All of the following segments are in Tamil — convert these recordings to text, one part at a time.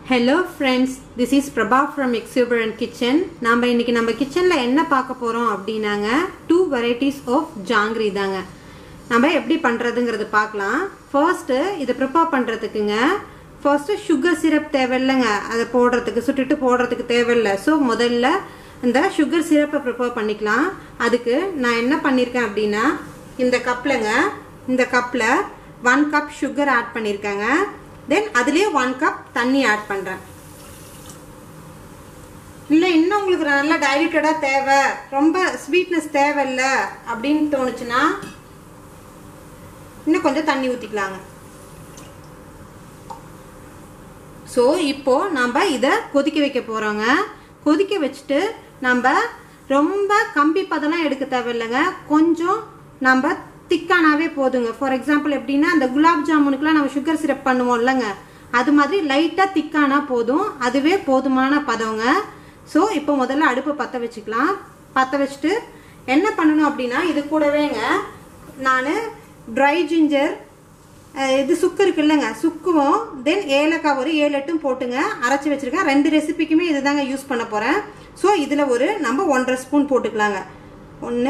hello friends this is Prabha from exuberant kitchen நம்ம இன்னைக்கு நம்ம கிச்சனில் என்ன பார்க்க போகிறோம் அப்படின்னாங்க டூ வெரைட்டிஸ் ஆஃப் ஜாங்கிரி தாங்க நம்ம எப்படி பண்ணுறதுங்கிறது பார்க்கலாம் ஃபர்ஸ்ட்டு இதை ப்ரிப்பேர் பண்ணுறதுக்குங்க ஃபர்ஸ்ட்டு சுகர் சிரப் தேவையில்லைங்க அதை போடுறதுக்கு சுட்டுட்டு போடுறதுக்கு தேவையில்லை ஸோ முதல்ல இந்த சுகர் சிரப்பை ப்ரிப்பேர் பண்ணிக்கலாம் அதுக்கு நான் என்ன பண்ணியிருக்கேன் அப்படின்னா இந்த கப்லங்க இந்த கப்பில் ஒன் கப் சுகர் ஆட் பண்ணியிருக்கேங்க தென் அதுலேயே ஒன் கப் தண்ணி ஆட் பண்ணுறேன் இல்லை இன்னும் உங்களுக்கு நல்லா டைல்யூட்டடாக தேவை ரொம்ப ஸ்வீட்னஸ் தேவையில்லை அப்படின்னு தோணுச்சுன்னா இன்னும் கொஞ்சம் தண்ணி ஊற்றிக்கலாங்க ஸோ இப்போது நம்ம இதை கொதிக்க வைக்க போகிறோங்க கொதிக்க வச்சுட்டு நம்ம ரொம்ப கம்பி பதெல்லாம் எடுக்க தேவையில்லைங்க கொஞ்சம் நம்ம திக்கானாவே போதுங்க ஃபார் எக்ஸாம்பிள் எப்படின்னா அந்த குலாப் ஜாமுனுக்குலாம் நம்ம சுகர் சிரப் பண்ணுவோம் இல்லைங்க அது மாதிரி லைட்டாக திக்கானா போதும் அதுவே போதுமான பதங்க ஸோ இப்போ முதல்ல அடுப்பை பற்ற வச்சுக்கலாம் பற்ற வச்சுட்டு என்ன பண்ணணும் அப்படின்னா இது கூடவேங்க நான் ட்ரை ஜிஞ்சர் இது சுக்கு இருக்கு இல்லைங்க சுக்குவும் தென் ஏலக்காய் ஒரு ஏழு எட்டும் போட்டுங்க அரைச்சி வச்சுருக்கேன் ரெண்டு ரெசிபிக்குமே இது தாங்க யூஸ் பண்ண போகிறேன் ஸோ இதில் ஒரு நம்ம ஒன்றரை ஸ்பூன் போட்டுக்கலாங்க ஒன்று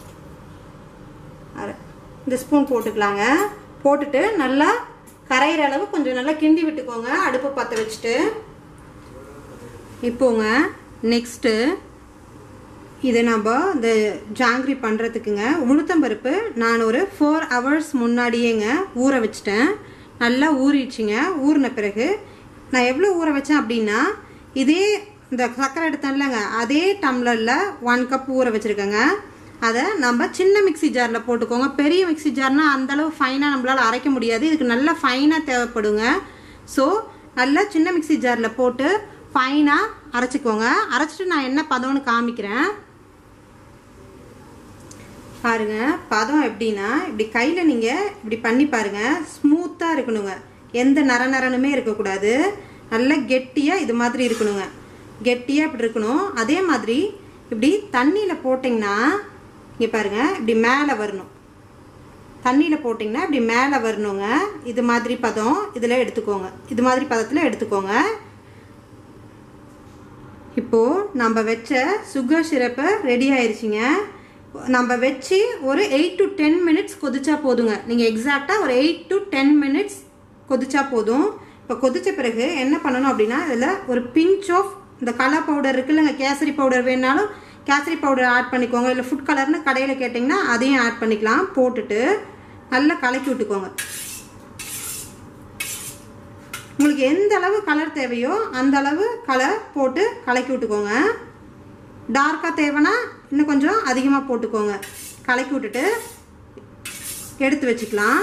அரை இந்த ஸ்பூன் போட்டுக்கலாங்க போட்டுட்டு நல்லா கரையிற அளவு கொஞ்சம் நல்லா கிண்டி விட்டுக்கோங்க அடுப்பு பற்ற வச்சுட்டு இப்போங்க நெக்ஸ்ட்டு இதை நம்ம இந்த ஜாங்கிரி பண்ணுறதுக்குங்க உளுத்தம்பருப்பு நான் ஒரு ஃபோர் ஹவர்ஸ் முன்னாடியேங்க ஊற வச்சிட்டேன் நல்லா ஊறிடுச்சிங்க ஊறின பிறகு நான் எவ்வளோ ஊற வச்சேன் அப்படின்னா இதே இந்த சக்கரை எடுத்தேன்லங்க அதே டம்ளரில் ஒன் கப் ஊற வச்சுருக்கேங்க அதை நம்ம சின்ன மிக்சி ஜாரில் போட்டுக்கோங்க பெரிய மிக்சி ஜார்னால் அந்தளவு ஃபைனாக நம்மளால் அரைக்க முடியாது இதுக்கு நல்லா ஃபைனாக தேவைப்படுங்க ஸோ நல்லா சின்ன மிக்சி ஜாரில் போட்டு ஃபைனாக அரைச்சிக்கோங்க அரைச்சிட்டு நான் என்ன பதம்னு காமிக்கிறேன் பாருங்க பதம் எப்படின்னா இப்படி கையில் நீங்கள் இப்படி பண்ணி பாருங்க ஸ்மூத்தாக இருக்கணுங்க எந்த நர நரனுமே இருக்கக்கூடாது நல்லா கெட்டியாக இது மாதிரி இருக்கணுங்க கெட்டியாக இப்படி இருக்கணும் அதே மாதிரி இப்படி தண்ணியில் போட்டிங்கன்னா இங்கே பாருங்க இப்படி மேலே வரணும் தண்ணியில் போட்டிங்கன்னா இப்படி மேலே வரணுங்க இது மாதிரி பதம் இதில் எடுத்துக்கோங்க இது மாதிரி பதத்தில் எடுத்துக்கோங்க இப்போது நம்ம வச்ச சுகர் சிரப்பு ரெடி ஆயிடுச்சிங்க நம்ம வச்சு ஒரு எயிட் டு டென் மினிட்ஸ் கொதிச்சா போதுங்க நீங்கள் எக்ஸாக்டாக ஒரு எயிட் டு டென் மினிட்ஸ் கொதிச்சா போதும் இப்போ கொதிச்ச பிறகு என்ன பண்ணணும் அப்படின்னா இதில் ஒரு பிஞ்ச் ஆஃப் இந்த கலர் பவுடர் இருக்குல்லங்க கேசரி பவுடர் வேணாலும் கேசரி பவுடர் ஆட் பண்ணிக்கோங்க இல்லை ஃபுட் கலர்னு கடையில் கேட்டிங்கன்னா அதையும் ஆட் பண்ணிக்கலாம் போட்டுட்டு நல்லா கலக்கி விட்டுக்கோங்க உங்களுக்கு எந்த அளவு கலர் தேவையோ அந்த அளவு கலர் போட்டு கலக்கி விட்டுக்கோங்க டார்க்காக தேவைன்னா இன்னும் கொஞ்சம் அதிகமாக போட்டுக்கோங்க கலக்கி விட்டுட்டு எடுத்து வச்சுக்கலாம்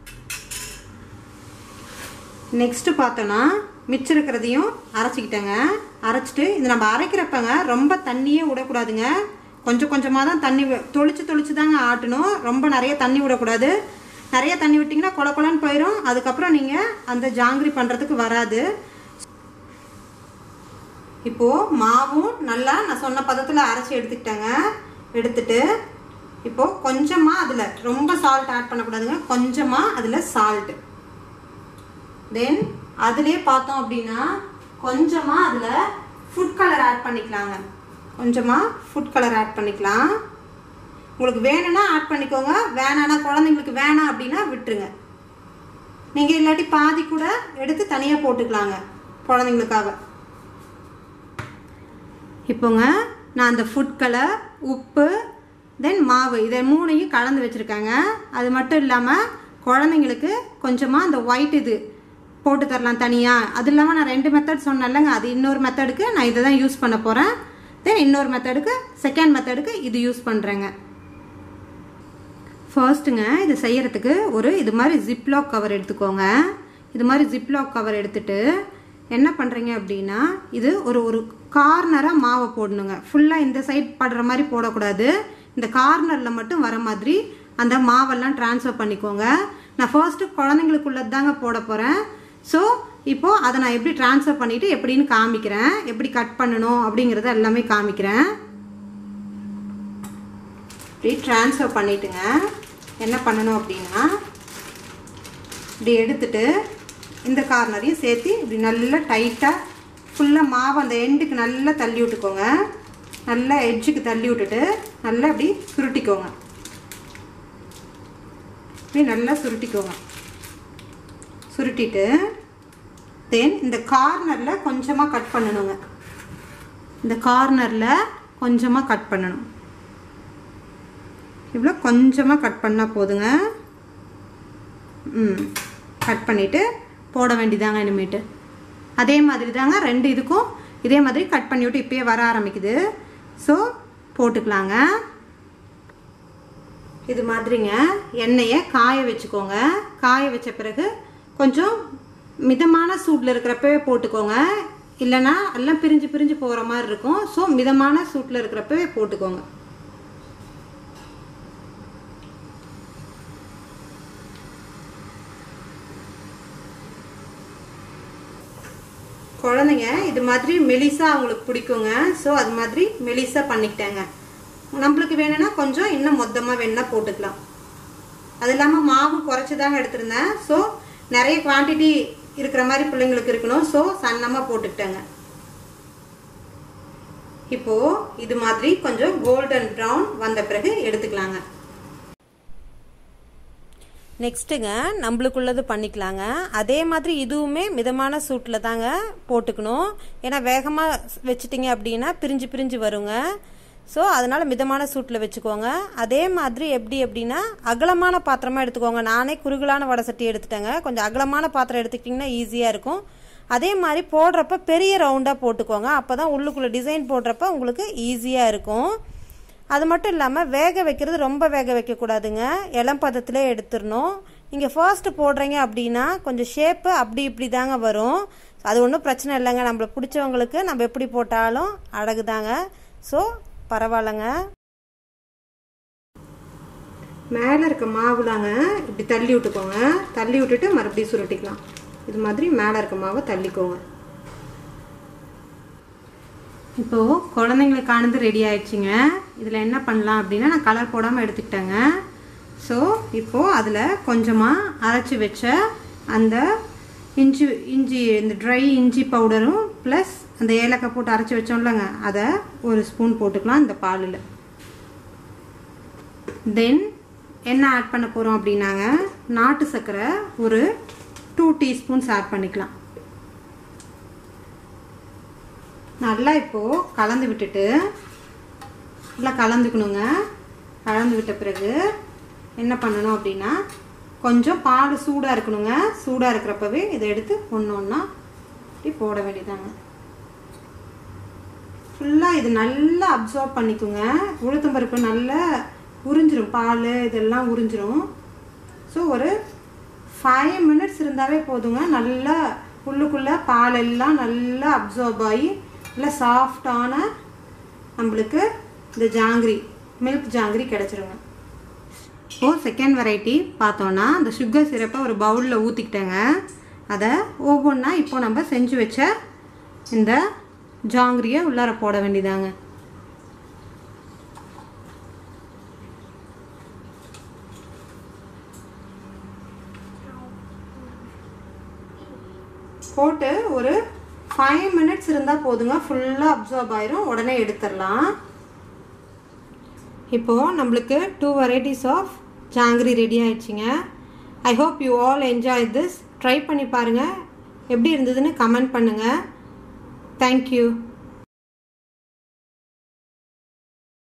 நெக்ஸ்ட்டு பார்த்தோன்னா மிச்சம் இருக்கிறதையும் அரைச்சிக்கிட்டேங்க அரைச்சிட்டு இது நம்ம அரைக்கிறப்பங்க ரொம்ப தண்ணியே விடக்கூடாதுங்க கொஞ்சம் கொஞ்சமாக தான் தண்ணி தொளிச்சு தொளிச்சு தாங்க ஆட்டணும் ரொம்ப நிறைய தண்ணி விடக்கூடாது நிறைய தண்ணி விட்டிங்கன்னா கொல கொலன்னு போயிடும் அதுக்கப்புறம் நீங்கள் அந்த ஜாங்கிரி பண்ணுறதுக்கு வராது இப்போது மாவும் நல்லா நான் சொன்ன பதத்தில் அரைச்சி எடுத்துக்கிட்டேங்க எடுத்துட்டு இப்போது கொஞ்சமாக அதில் ரொம்ப சால்ட் ஆட் பண்ணக்கூடாதுங்க கொஞ்சமாக அதில் சால்ட்டு தென் அதுலேயே பார்த்தோம் அப்படின்னா கொஞ்சமாக அதில் ஃபுட் கலர் ஆட் பண்ணிக்கலாங்க கொஞ்சமாக ஃபுட் கலர் ஆட் பண்ணிக்கலாம் உங்களுக்கு வேணும்னா ஆட் பண்ணிக்கோங்க வேணான்னா குழந்தைங்களுக்கு வேணாம் அப்படின்னா விட்டுருங்க நீங்கள் இல்லாட்டி பாதி கூட எடுத்து தனியாக போட்டுக்கலாங்க குழந்தைங்களுக்காக இப்போங்க நான் அந்த ஃபுட் கலர் உப்பு தென் மாவு இதை மூணையும் கலந்து வச்சுருக்கேங்க அது மட்டும் இல்லாமல் குழந்தைங்களுக்கு கொஞ்சமாக அந்த ஒயிட் இது போட்டு தரலாம் தனியாக அது இல்லாமல் நான் ரெண்டு மெத்தட் சொன்னேன்லங்க அது இன்னொரு மெத்தடுக்கு நான் இதை தான் யூஸ் பண்ண போகிறேன் தென் இன்னொரு மெத்தடுக்கு செகண்ட் மெத்தடுக்கு இது யூஸ் பண்ணுறேங்க ஃபர்ஸ்ட்டுங்க இது செய்யறதுக்கு ஒரு இது மாதிரி ஜிப்லாக் கவர் எடுத்துக்கோங்க இது மாதிரி ஜிப்லாக் கவர் எடுத்துட்டு என்ன பண்ணுறீங்க அப்படின்னா இது ஒரு ஒரு கார்னராக மாவை போடணுங்க ஃபுல்லாக இந்த சைட் படுற மாதிரி போடக்கூடாது இந்த கார்னரில் மட்டும் வர மாதிரி அந்த மாவெல்லாம் ட்ரான்ஸ்ஃபர் பண்ணிக்கோங்க நான் ஃபர்ஸ்ட்டு குழந்தைங்களுக்குள்ளது தாங்க போட போகிறேன் ஸோ இப்போது அதை நான் எப்படி ட்ரான்ஸ்ஃபர் பண்ணிவிட்டு எப்படின்னு காமிக்கிறேன் எப்படி கட் பண்ணணும் அப்படிங்கிறத எல்லாமே காமிக்கிறேன் இப்படி ட்ரான்ஸ்ஃபர் பண்ணிவிட்டுங்க என்ன பண்ணணும் அப்படின்னா இப்படி எடுத்துட்டு இந்த கார்னரையும் சேர்த்து இப்படி நல்லா டைட்டாக ஃபுல்லாக மாவு அந்த எண்டுக்கு நல்லா தள்ளி விட்டுக்கோங்க நல்லா எட்ஜுக்கு தள்ளி விட்டுட்டு நல்லா இப்படி சுருட்டிக்கோங்க இப்படி நல்லா சுருட்டிக்கோங்க சுருட்டிட்டு தென் இந்த கார்னரில் கொஞ்சமாக கட் பண்ணணுங்க இந்த கார்னரில் கொஞ்சமாக கட் பண்ணணும் இவ்வளோ கொஞ்சமாக கட் பண்ணால் போதுங்க ம் கட் பண்ணிவிட்டு போட வேண்டியதாங்க இனிமேட்டு அதே மாதிரி தாங்க ரெண்டு இதுக்கும் இதே மாதிரி கட் பண்ணி விட்டு இப்பயே வர ஆரம்பிக்குது ஸோ போட்டுக்கலாங்க இது மாதிரிங்க எண்ணெயை காய வச்சுக்கோங்க காய வச்ச பிறகு கொஞ்சம் மிதமான சூட்டில் இருக்கிறப்பவே போட்டுக்கோங்க இல்லைன்னா எல்லாம் பிரிஞ்சு பிரிஞ்சு போகிற மாதிரி இருக்கும் ஸோ மிதமான சூட்டில் இருக்கிறப்பவே போட்டுக்கோங்க குழந்தைங்க இது மாதிரி மெலிசா அவங்களுக்கு பிடிக்குங்க ஸோ அது மாதிரி மெலிசா பண்ணிக்கிட்டேங்க நம்மளுக்கு வேணும்னா கொஞ்சம் இன்னும் மொத்தமாக வேணும்னா போட்டுக்கலாம் அது இல்லாமல் மாவு குறைச்சி தாங்க எடுத்திருந்தேன் ஸோ நிறைய குவான்டிட்டி இருக்கிற மாதிரி பிள்ளைங்களுக்கு இருக்கணும் ஸோ சன்னமாக போட்டுக்கிட்டேங்க இப்போது இது மாதிரி கொஞ்சம் கோல்டன் ப்ரௌன் வந்த பிறகு எடுத்துக்கலாங்க நெக்ஸ்ட்டுங்க நம்மளுக்குள்ளது பண்ணிக்கலாங்க அதே மாதிரி இதுவுமே மிதமான சூட்டில் தாங்க போட்டுக்கணும் ஏன்னா வேகமாக வச்சுட்டிங்க அப்படின்னா பிரிஞ்சு பிரிஞ்சு வருங்க ஸோ அதனால் மிதமான சூட்டில் வச்சுக்கோங்க அதே மாதிரி எப்படி அப்படின்னா அகலமான பாத்திரமாக எடுத்துக்கோங்க நானே குறுகலான வடை சட்டி எடுத்துட்டேங்க கொஞ்சம் அகலமான பாத்திரம் எடுத்துக்கிட்டிங்கன்னா ஈஸியாக இருக்கும் அதே மாதிரி போடுறப்ப பெரிய ரவுண்டாக போட்டுக்கோங்க அப்போ தான் உள்ளுக்குள்ளே டிசைன் போடுறப்ப உங்களுக்கு ஈஸியாக இருக்கும் அது மட்டும் இல்லாமல் வேக வைக்கிறது ரொம்ப வேக வைக்கக்கூடாதுங்க இளம் பதத்திலே எடுத்துடணும் நீங்கள் ஃபர்ஸ்ட்டு போடுறீங்க அப்படின்னா கொஞ்சம் ஷேப்பு அப்படி இப்படி தாங்க வரும் அது ஒன்றும் பிரச்சனை இல்லைங்க நம்மளை பிடிச்சவங்களுக்கு நம்ம எப்படி போட்டாலும் அழகு தாங்க ஸோ பரவாயில்லைங்க மேலே இருக்க மாவுலாங்க இப்படி தள்ளி விட்டுக்கோங்க தள்ளி விட்டுட்டு மறுபடியும் சுருட்டிக்கலாம் இது மாதிரி மேலே இருக்க மாவை தள்ளிக்கோங்க இப்போது குழந்தைங்களுக்கானது ரெடி ஆயிடுச்சுங்க இதில் என்ன பண்ணலாம் அப்படின்னா நான் கலர் போடாமல் எடுத்துக்கிட்டேங்க ஸோ இப்போது அதில் கொஞ்சமாக அரைச்சி வச்ச அந்த இஞ்சி இஞ்சி இந்த ட்ரை இஞ்சி பவுடரும் ப்ளஸ் அந்த ஏலக்காய் போட்டு அரைச்சி வச்சோம்லங்க அதை ஒரு ஸ்பூன் போட்டுக்கலாம் இந்த பாலில் தென் என்ன ஆட் பண்ண போகிறோம் அப்படின்னாங்க நாட்டு சர்க்கரை ஒரு டூ டீஸ்பூன்ஸ் ஆட் பண்ணிக்கலாம் நல்லா இப்போது கலந்து விட்டுட்டு நல்லா கலந்துக்கணுங்க கலந்து விட்ட பிறகு என்ன பண்ணணும் அப்படின்னா கொஞ்சம் பால் சூடாக இருக்கணுங்க சூடாக இருக்கிறப்பவே இதை எடுத்து ஒன்று ஒன்றா இப்படி போட வேண்டியதாங்க ஃபுல்லாக இது நல்லா அப்சார்ப் பண்ணிக்கோங்க உளுத்தம்பருப்பு நல்லா உறிஞ்சிரும் பால் இதெல்லாம் உறிஞ்சிரும் ஸோ ஒரு ஃபைவ் மினிட்ஸ் இருந்தாவே போதுங்க நல்லா உள்ளுக்குள்ளே பால் எல்லாம் நல்லா அப்சார்ப் ஆகி நல்லா சாஃப்டான நம்மளுக்கு இந்த ஜாங்கிரி மில்க் ஜாங்கிரி கிடச்சிருங்க இப்போது செகண்ட் வெரைட்டி பார்த்தோன்னா இந்த சுகர் சிரப்பை ஒரு பவுலில் ஊற்றிக்கிட்டேங்க அதை ஒவ்வொன்றா இப்போ நம்ம செஞ்சு வச்ச இந்த ஜாங்கிரியை உள்ளார போட வேண்டியதாங்க போட்டு ஒரு ஃபைவ் மினிட்ஸ் இருந்தால் போதுங்க ஃபுல்லாக அப்சார்ப் ஆயிரும் உடனே எடுத்துடலாம் இப்போது நம்மளுக்கு two varieties of jangiri ready ஆயிடுச்சுங்க I hope you all enjoy this try பண்ணி பாருங்கள் எப்படி இருந்ததுன்னு கமெண்ட் பண்ணுங்கள் தேங்க்யூ